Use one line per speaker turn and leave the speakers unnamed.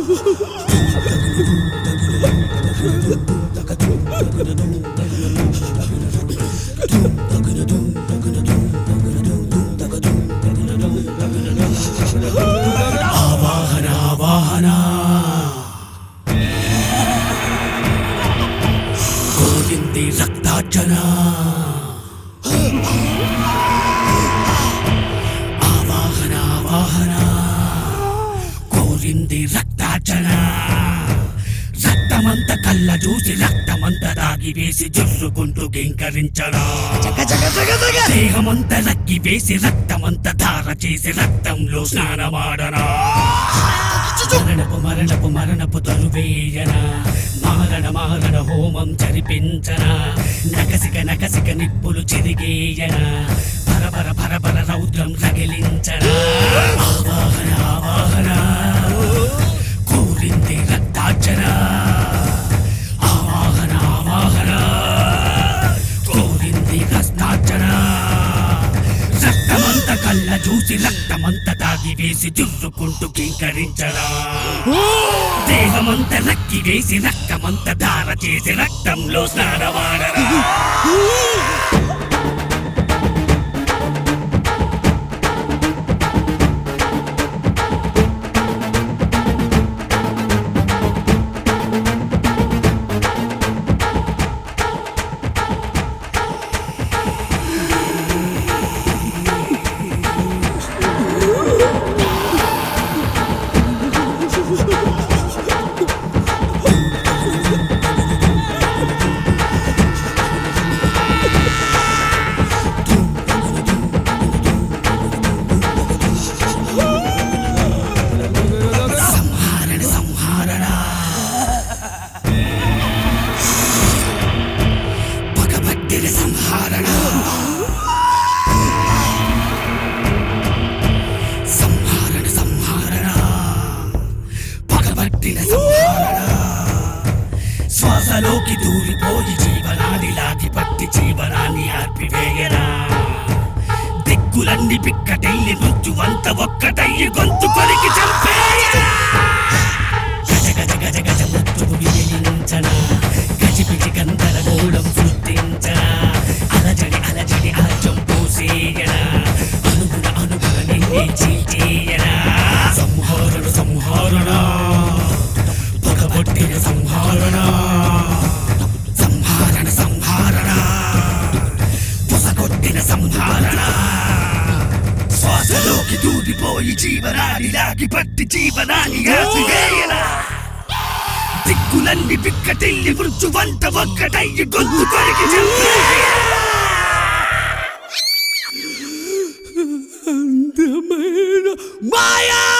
ఆవాహన ఆవాహన గోవింది రక్తార్చన ఆవాహన ఆవాహన కోరింది రక్తార్చన రక్తమంత కళ్ళ చూసి రక్తమంత దాగి వేసి జుర్రుకుంటూ గింకరించడా దేహమంత లక్కి వేసి రక్తమంత ధార చేసి రక్తంలో స్నానమాడనా మరణపు మరణపు మరణపు తరువేయన మారణ మారణ హోమం జరిపించన నకసిక నకసిక నిప్పులు చెరిగేయన పరపర పరపర రౌద్రం రగిలించన ఆవాహన ఆవాహన కోరింది రక్తార్చన ఆవాహన ఆవాహన కోరింది రక్తార్చన రక్తమంత కళ్ళ చూసి రక్తమంత తాగి వేసి జుర్రుకుంటూ కింకరించరా దేహమంత నక్కి వేసి రక్తమంత ధార చేసి రక్తంలో స్నానవాడరా సంహారణ సంహారణ పగబట్టిన సంహారణ సంహారణ సంహారణ పగబట్టిన సంహారణ శ్వాసలోకి దూరిపోయి జీవనాన్ని లాగి పట్టి జీవనాన్ని ఆర్పివేయరా దిక్కులన్నీ పిక్కటెల్లి మృత్యువంత ఒక్కటయ్యి గొంతు కొరికి చంపేయరా గజ గజ గజ గజ మృత్యువు వినిపించన గజిపిచి గందరగోళం సృష్టించన అలజడి అలజడి అలజం పోసేయన అనుగుణ అనుగుణ నిన్నే చీల్చేయన సంహారణ సంహారణ పగబొట్టిన సంహారణ సంహారణ సంహారణ పొసగొట్టిన సంహారణ శ్వాసలోకి దూరిపోయి జీవనాన్ని లాగి పట్టి జీవనాన్ని ఆపివేయరా దిక్కులన్నీ పిక్కటిల్లి మృత్యువంత ఒక్కటయ్యి గొంతు కొరికి చంపేయరా.
అందమైన మాయా